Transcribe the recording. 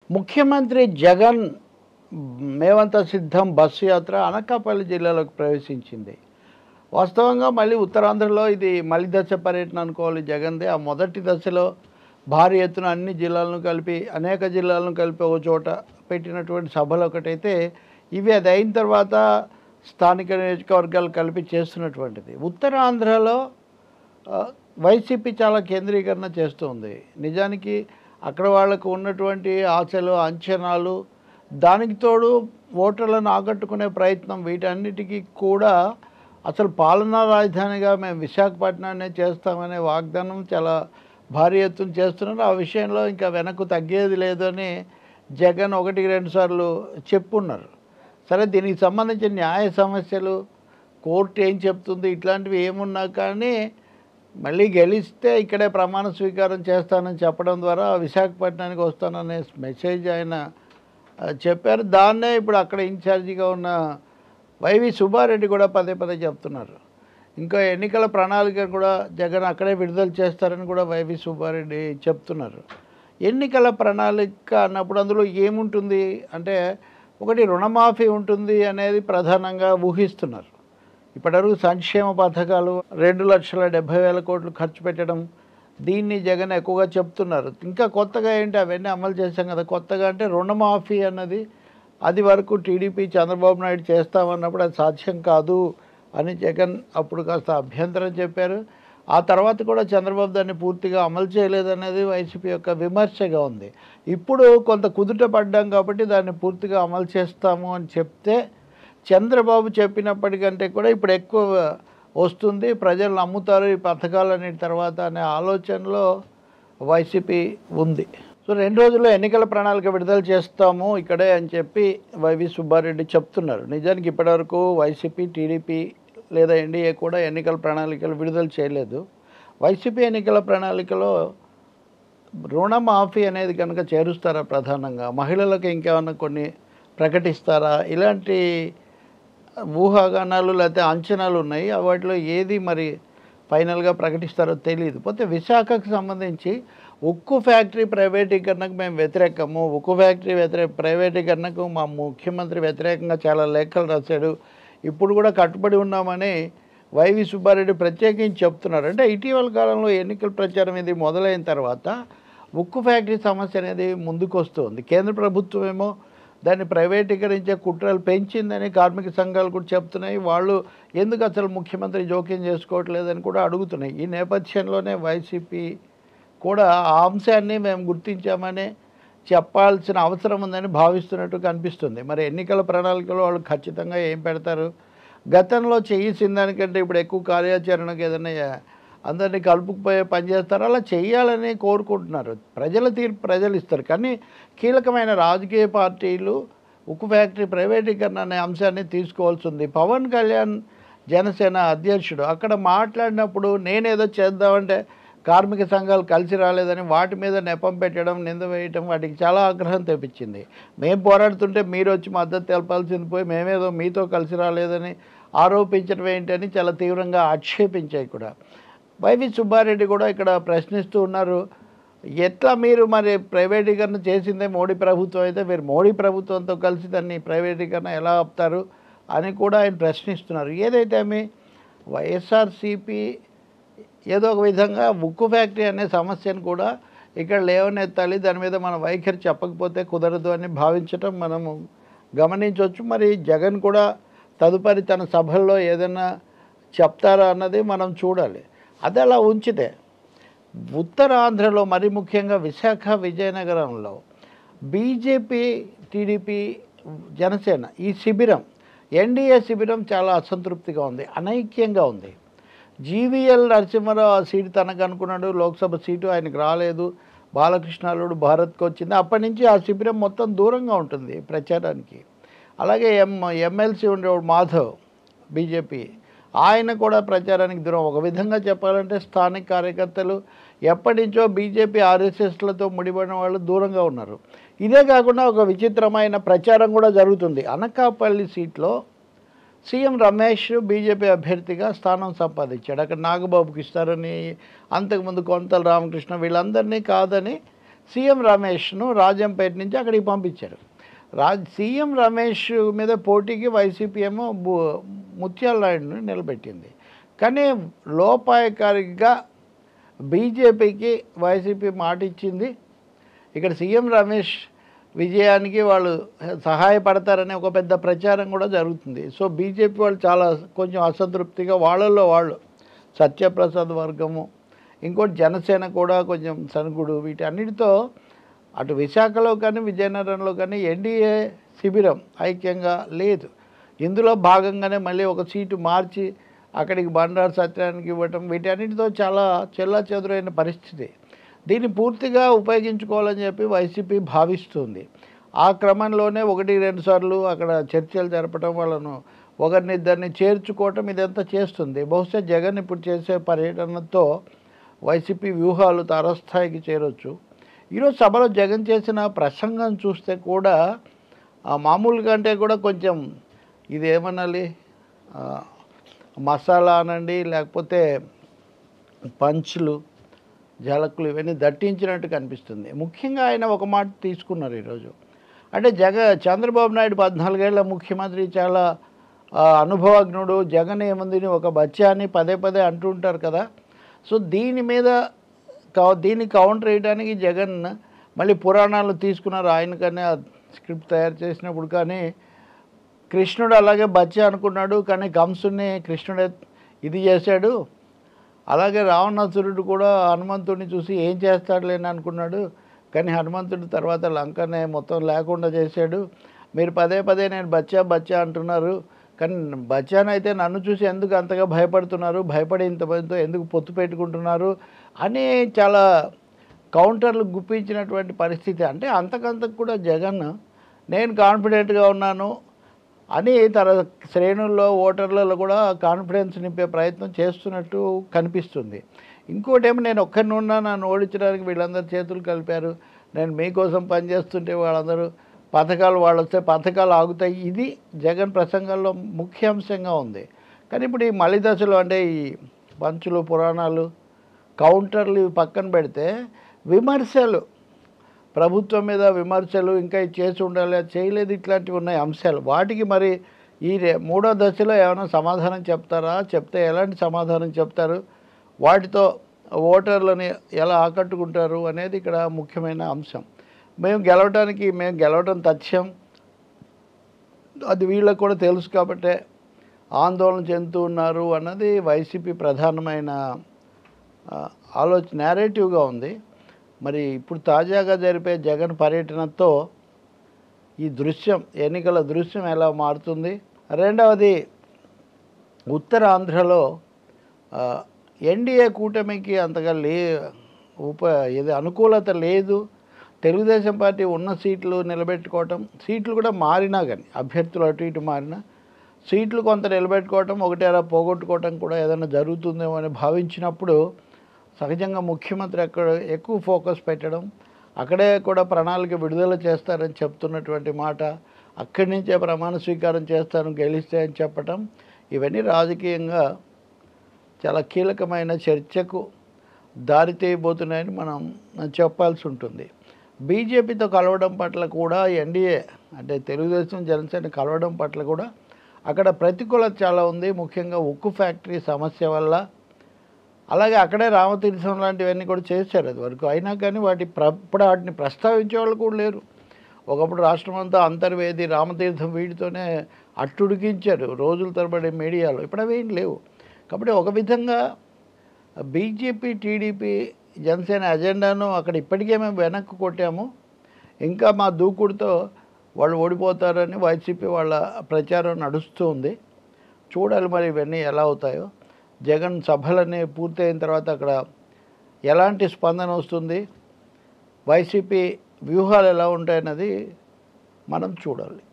ముఖ్యమంత్రి జగన్ మేమంతా సిద్ధం బస్సు యాత్ర అనకాపల్లి జిల్లాలోకి ప్రవేశించింది వాస్తవంగా మళ్ళీ ఉత్తరాంధ్రలో ఇది మలి దశ పర్యటన అనుకోవాలి జగన్ది ఆ మొదటి దశలో భారీ ఎత్తున అన్ని జిల్లాలను కలిపి అనేక జిల్లాలను కలిపి ఒక చోట పెట్టినటువంటి సభలు ఒకటైతే ఇవి అది అయిన తర్వాత స్థానిక నియోజకవర్గాలు కలిపి చేస్తున్నటువంటిది ఉత్తరాంధ్రలో ఆ, వైసీపీ చాలా కేంద్రీకరణ చేస్తుంది నిజానికి అక్కడ వాళ్ళకు ఉన్నటువంటి ఆశలు అంచనాలు దానికి తోడు ఓటర్లను ఆకట్టుకునే ప్రయత్నం వీటన్నిటికీ కూడా అసలు పాలనా రాజధానిగా మేము విశాఖపట్నాన్నే చేస్తామనే వాగ్దానం చాలా భారీ ఎత్తున చేస్తున్నారు ఆ విషయంలో ఇంకా వెనక్కు తగ్గేది లేదని జగన్ ఒకటికి రెండు సార్లు చెప్పున్నారు సరే దీనికి సంబంధించిన న్యాయ సమస్యలు కోర్టు ఏం చెప్తుంది ఇట్లాంటివి ఏమున్నా కానీ మళ్ళీ గెలిస్తే ఇక్కడే ప్రమాణ స్వీకారం చేస్తానని చెప్పడం ద్వారా విశాఖపట్నానికి వస్తాననే మెసేజ్ ఆయన ఆ, చెప్పారు దాన్నే ఇప్పుడు అక్కడ ఇన్ఛార్జిగా ఉన్న వైవి సుబ్బారెడ్డి కూడా పదే పదే చెప్తున్నారు ఇంకా ఎన్నికల ప్రణాళిక కూడా జగన్ అక్కడే విడుదల చేస్తారని కూడా వైవి సుబ్బారెడ్డి చెప్తున్నారు ఎన్నికల ప్రణాళిక అన్నప్పుడు అందులో ఏముంటుంది అంటే ఒకటి రుణమాఫీ ఉంటుంది అనేది ప్రధానంగా ఊహిస్తున్నారు ఇప్పటివరకు సంక్షేమ పథకాలు రెండు లక్షల డెబ్బై వేల కోట్లు ఖర్చు పెట్టడం దీన్ని జగన్ ఎక్కువగా చెప్తున్నారు ఇంకా కొత్తగా ఏంటి అవన్నీ అమలు చేశాం కదా కొత్తగా అంటే రుణమాఫీ అన్నది అది వరకు టీడీపీ చంద్రబాబు నాయుడు చేస్తామన్నప్పుడు అది సాధ్యం కాదు అని జగన్ అప్పుడు కాస్త అభ్యంతరం చెప్పారు ఆ తర్వాత కూడా చంద్రబాబు దాన్ని పూర్తిగా అమలు చేయలేదనేది వైసీపీ యొక్క విమర్శగా ఉంది ఇప్పుడు కొంత కుదుట పడ్డాం కాబట్టి దాన్ని పూర్తిగా అమలు చేస్తాము అని చెప్తే చంద్రబాబు చెప్పినప్పటికంటే కూడా ఇప్పుడు ఎక్కువ వస్తుంది ప్రజలు నమ్ముతారు ఈ పథకాలన్నిటి తర్వాత అనే ఆలోచనలో వైసీపీ ఉంది సో రెండు రోజుల్లో ఎన్నికల ప్రణాళిక విడుదల చేస్తాము ఇక్కడే అని చెప్పి వైవి సుబ్బారెడ్డి చెప్తున్నారు నిజానికి ఇప్పటివరకు వైసీపీ టీడీపీ లేదా ఎన్డీఏ కూడా ఎన్నికల ప్రణాళికలు విడుదల చేయలేదు వైసీపీ ఎన్నికల ప్రణాళికలో రుణమాఫీ అనేది కనుక చేరుస్తారా ప్రధానంగా మహిళలకు ఇంకేమన్నా కొన్ని ప్రకటిస్తారా ఇలాంటి ఊహాగానాలు లేకపోతే అంచనాలు ఉన్నాయి ఆ వాటిలో ఏది మరి ఫైనల్గా ప్రకటిస్తారో తెలియదు పోతే విశాఖకు సంబంధించి ఉక్కు ఫ్యాక్టరీ ప్రైవేటీకరణకు మేము వ్యతిరేకము ఉక్కు ఫ్యాక్టరీ వ్యతిరేక ప్రైవేటీకరణకు మా ముఖ్యమంత్రి వ్యతిరేకంగా చాలా లేఖలు రాశాడు ఇప్పుడు కూడా కట్టుబడి ఉన్నామని వైవి సుబ్బారెడ్డి ప్రత్యేకించి చెప్తున్నారు అంటే ఇటీవల కాలంలో ఎన్నికల ప్రచారం ఇది మొదలైన తర్వాత ఉక్కు ఫ్యాక్టరీ సమస్య అనేది ముందుకు వస్తుంది కేంద్ర ప్రభుత్వం ఏమో దాన్ని ప్రైవేటీకరించే కుట్రలు పెంచిందని కార్మిక సంఘాలు కూడా చెప్తున్నాయి వాళ్ళు ఎందుకు అసలు ముఖ్యమంత్రి జోక్యం చేసుకోవట్లేదని కూడా అడుగుతున్నాయి ఈ నేపథ్యంలోనే వైసీపీ కూడా ఆ అంశాన్ని మేము గుర్తించామని చెప్పాల్సిన అవసరం ఉందని భావిస్తున్నట్టు కనిపిస్తుంది మరి ఎన్నికల ప్రణాళికలో వాళ్ళు ఖచ్చితంగా ఏం పెడతారు గతంలో చేసిన దానికంటే ఇప్పుడు ఎక్కువ కార్యాచరణకు ఏదైనా అందరినీ కలుపుకుపోయే పని చేస్తారు అలా చేయాలని కోరుకుంటున్నారు ప్రజల తీర్పు ప్రజలు ఇస్తారు కానీ కీలకమైన రాజకీయ పార్టీలు ఉక్కు ఫ్యాక్టరీ ప్రైవేటీకరణ అనే అంశాన్ని తీసుకోవాల్సి ఉంది పవన్ కళ్యాణ్ జనసేన అధ్యక్షుడు అక్కడ మాట్లాడినప్పుడు నేనేదో చేద్దామంటే కార్మిక సంఘాలు కలిసి రాలేదని వాటి మీద నెపం పెట్టడం నింద వేయటం వాటికి చాలా ఆగ్రహం తెప్పించింది మేము పోరాడుతుంటే మీరు వచ్చి మద్దతు తెలపాల్సింది పోయి మేమేదో మీతో కలిసి రాలేదని ఆరోపించడం ఏంటని చాలా తీవ్రంగా ఆక్షేపించాయి కూడా వైవి సుబ్బారెడ్డి కూడా ఇక్కడ ప్రశ్నిస్తూ ఉన్నారు ఎట్లా మీరు మరి ప్రైవేటీకరణ చేసిందే మోడీ ప్రభుత్వం అయితే మీరు మోడీ ప్రభుత్వంతో కలిసి దాన్ని ప్రైవేటీకరణ ఎలా ఆపుతారు అని కూడా ఆయన ప్రశ్నిస్తున్నారు ఏదైతే మీ వైఎస్ఆర్సిపి ఏదో ఒక విధంగా ఉక్కు ఫ్యాక్టరీ అనే సమస్యను కూడా ఇక్కడ లేవనెత్తాలి దాని మీద మన వైఖరి చెప్పకపోతే కుదరదు అని భావించటం మనము గమనించవచ్చు మరి జగన్ కూడా తదుపరి తన సభల్లో ఏదైనా చెప్తారా అన్నది మనం చూడాలి అది అలా ఉంచితే ఉత్తరాంధ్రలో మరి ముఖ్యంగా విశాఖ విజయనగరంలో బీజేపీ టీడీపీ జనసేన ఈ శిబిరం ఎన్డీఏ శిబిరం చాలా అసంతృప్తిగా ఉంది అనైక్యంగా ఉంది జీవీఎల్ నరసింహారావు ఆ సీటు తనకు అనుకున్నాడు లోక్సభ సీటు ఆయనకు రాలేదు బాలకృష్ణాలుడు భారత్కి వచ్చింది అప్పటి నుంచి ఆ శిబిరం మొత్తం దూరంగా ఉంటుంది ప్రచారానికి అలాగే ఎం ఎమ్మెల్సీ ఉండేవాడు మాధవ్ బీజేపీ ఆయన కూడా ప్రచారానికి దూరం ఒక విధంగా చెప్పాలంటే స్థానిక కార్యకర్తలు ఎప్పటి నుంచో బీజేపీ ఆర్ఎస్ఎస్లతో ముడిపడిన వాళ్ళు దూరంగా ఉన్నారు ఇదే కాకుండా ఒక విచిత్రమైన ప్రచారం కూడా జరుగుతుంది అనకాపల్లి సీట్లో సీఎం రమేష్ బీజేపీ అభ్యర్థిగా స్థానం సంపాదించాడు అక్కడ నాగబాబుకి ఇస్తారని అంతకుముందు కొంతల రామకృష్ణ వీళ్ళందరినీ కాదని సీఎం రమేష్ను రాజంపేట నుంచి అక్కడికి పంపించారు రాజ్ సీఎం రమేష్ మీద పోటీకి వైసీపీ ఏమో బు ముత్యాల నాయుడుని నిలబెట్టింది కానీ లోపాయకారిగా బీజేపీకి వైసీపీ మాట ఇచ్చింది ఇక్కడ సీఎం రమేష్ విజయానికి వాళ్ళు సహాయపడతారనే ఒక పెద్ద ప్రచారం కూడా జరుగుతుంది సో బీజేపీ వాళ్ళు చాలా కొంచెం అసంతృప్తిగా వాళ్ళల్లో వాళ్ళు సత్యప్రసాద్ వర్గము ఇంకోటి జనసేన కూడా కొంచెం సనుగుడు వీటన్నిటితో అటు విశాఖలో కానీ విజయనగరంలో కానీ ఎన్డీఏ శిబిరం ఐక్యంగా లేదు ఇందులో భాగంగానే మళ్ళీ ఒక సీటు మార్చి అక్కడికి బండారు సత్యానికి ఇవ్వటం వీటన్నిటితో చాలా చెల్లా చెదురైన పరిస్థితి దీన్ని పూర్తిగా ఉపయోగించుకోవాలని చెప్పి వైసీపీ భావిస్తుంది ఆ క్రమంలోనే ఒకటి రెండు సార్లు అక్కడ చర్చలు జరపడం వాళ్ళను ఒకరినిద్దరిని చేర్చుకోవటం ఇదంతా చేస్తుంది బహుశా జగన్ ఇప్పుడు చేసే పర్యటనతో వైసీపీ వ్యూహాలు తారస్థాయికి చేరొచ్చు ఈరోజు సభలో జగన్ చేసిన ప్రసంగం చూస్తే కూడా ఆ మామూలు కంటే కూడా కొంచెం ఇది ఏమనాలి ఆ, మసాలా అనండి లేకపోతే పంచులు జలకులు ఇవన్నీ దట్టించినట్టు కనిపిస్తుంది ముఖ్యంగా ఆయన ఒక మాట తీసుకున్నారు ఈరోజు అంటే జగ చంద్రబాబు నాయుడు పద్నాలుగేళ్ల ముఖ్యమంత్రి చాలా ఆ, అనుభవజ్ఞుడు జగన్ ఏముంది ఒక బచ్చా అని పదే పదే అంటుంటారు కదా సో దీని మీద కౌ- దీన్ని కౌంటర్ వేయడానికి జగన్ మళ్ళీ పురాణాలు తీసుకున్నారు ఆయనకనే ఆ స్క్రిప్ట్ తయారు చేసినప్పుడు కానీ కృష్ణుడు అలాగే బచ్చా అనుకున్నాడు కానీ కంసుని కృష్ణుడే ఇది చేశాడు అలాగే రావణాసురుడు కూడా హనుమంతుడిని చూసి ఏం చేస్తాడులేని అనుకున్నాడు కానీ హనుమంతుడు తర్వాత లంకనే మొత్తం లేకుండా చేశాడు మీరు పదే పదే నేను బచ్చా బచ్చా అంటున్నారు కానీ బచ్చానైతే నన్ను చూసి ఎందుకు అంతగా భయపడుతున్నారు భయపడి ఇంతమందితో ఎందుకు పొత్తు పెట్టుకుంటున్నారు అని చాలా కౌంటర్లు గుప్పించినటువంటి పరిస్థితి అంటే అంతకంతకు కూడా జగన్ నేను కాన్ఫిడెంట్గా ఉన్నాను అని తన శ్రేణుల్లో ఓటర్లలో కూడా కాన్ఫిడెన్స్ నింపే ప్రయత్నం చేస్తున్నట్టు కనిపిస్తుంది ఇంకోటేమో నేను ఒక్కరిని ఉన్నా నన్ను ఓడించడానికి వీళ్ళందరూ చేతులు కలిపారు నేను మీకోసం పనిచేస్తుంటే వాళ్ళందరూ పథకాలు వాళ్ళు వస్తే పథకాలు ఆగుతాయి ఇది జగన్ ప్రసంగంలో ముఖ్య అంశంగా ఉంది కానీ ఇప్పుడు ఈ మలి దశలో అంటే ఈ పంచులు పురాణాలు కౌంటర్లు ఇవి పక్కన పెడితే విమర్శలు ప్రభుత్వం మీద విమర్శలు ఇంకా ఇది చేసి ఉండాలి అది చేయలేదు ఇట్లాంటివి ఉన్నాయి అంశాలు వాటికి మరి ఈ రే- మూడో దశలో ఏమైనా సమాధానం చెప్తారా చెప్తే ఎలాంటి సమాధానం చెప్తారు వాటితో ఓటర్లని ఎలా ఆకట్టుకుంటారు అనేది ఇక్కడ ముఖ్యమైన అంశం మేము గెలవడానికి మేము గెలవడం తథ్యం అది వీళ్ళకు కూడా తెలుసు కాబట్టే ఆందోళన చెందుతూ ఉన్నారు అన్నది వైసీపీ ప్రధానమైన ఆ, ఆలోచన నేరేటివ్గా ఉంది మరి ఇప్పుడు తాజాగా జరిపే జగన్ పర్యటనతో ఈ దృశ్యం ఎన్నికల దృశ్యం ఎలా మారుతుంది రెండవది ఉత్తరాంధ్రలో ఆ, ఎన్డీఏ కూటమికి అంతగా లే ఉప ఇది అనుకూలత లేదు తెలుగుదేశం పార్టీ ఉన్న సీట్లు నిలబెట్టుకోవటం సీట్లు కూడా మారినా కానీ అభ్యర్థులు అటు ఇటు మారినా సీట్లు కొంత నిలబెట్టుకోవటం ఒకటి అలా పోగొట్టుకోవటం కూడా ఏదైనా జరుగుతుందేమో అని భావించినప్పుడు సహజంగా ముఖ్యమంత్రి అక్కడ ఎక్కువ ఫోకస్ పెట్టడం అక్కడే కూడా ప్రణాళిక విడుదల చేస్తారని చెప్తున్నటువంటి మాట అక్కడి నుంచే ప్రమాణ స్వీకారం చేస్తాను గెలిస్తే అని చెప్పటం ఇవన్నీ రాజకీయంగా చాలా కీలకమైన చర్చకు దారి తీయబోతున్నాయని మనం చెప్పాల్సి ఉంటుంది బీజేపీతో కలవడం పట్ల కూడా ఎన్డీఏ అంటే తెలుగుదేశం జనసేన కలవడం పట్ల కూడా అక్కడ ప్రతికూలత చాలా ఉంది ముఖ్యంగా ఉక్కు ఫ్యాక్టరీ సమస్య వల్ల అలాగే అక్కడే రామతీర్థం లాంటివన్నీ కూడా చేశారు అది వరకు అయినా కానీ వాటి ప్ర ఇప్పుడు వాటిని ప్రస్తావించే వాళ్ళు కూడా లేరు ఒకప్పుడు రాష్ట్రం అంతా అంతర్వేది రామతీర్థం వీటితోనే అట్టుడికించారు రోజుల తరబడి మీడియాలో ఇప్పుడు అవి ఏం లేవు కాబట్టి ఒక విధంగా బీజేపీ టీడీపీ జనసేన అజెండాను అక్కడ ఇప్పటికే మేము వెనక్కి కొట్టాము ఇంకా మా దూకుడుతో వాళ్ళు ఓడిపోతారని వైసీపీ వాళ్ళ ప్రచారం నడుస్తూ ఉంది చూడాలి మరి ఇవన్నీ ఎలా అవుతాయో జగన్ సభలన్నీ పూర్తయిన తర్వాత అక్కడ ఎలాంటి స్పందన వస్తుంది వైసీపీ వ్యూహాలు ఎలా ఉంటాయన్నది మనం చూడాలి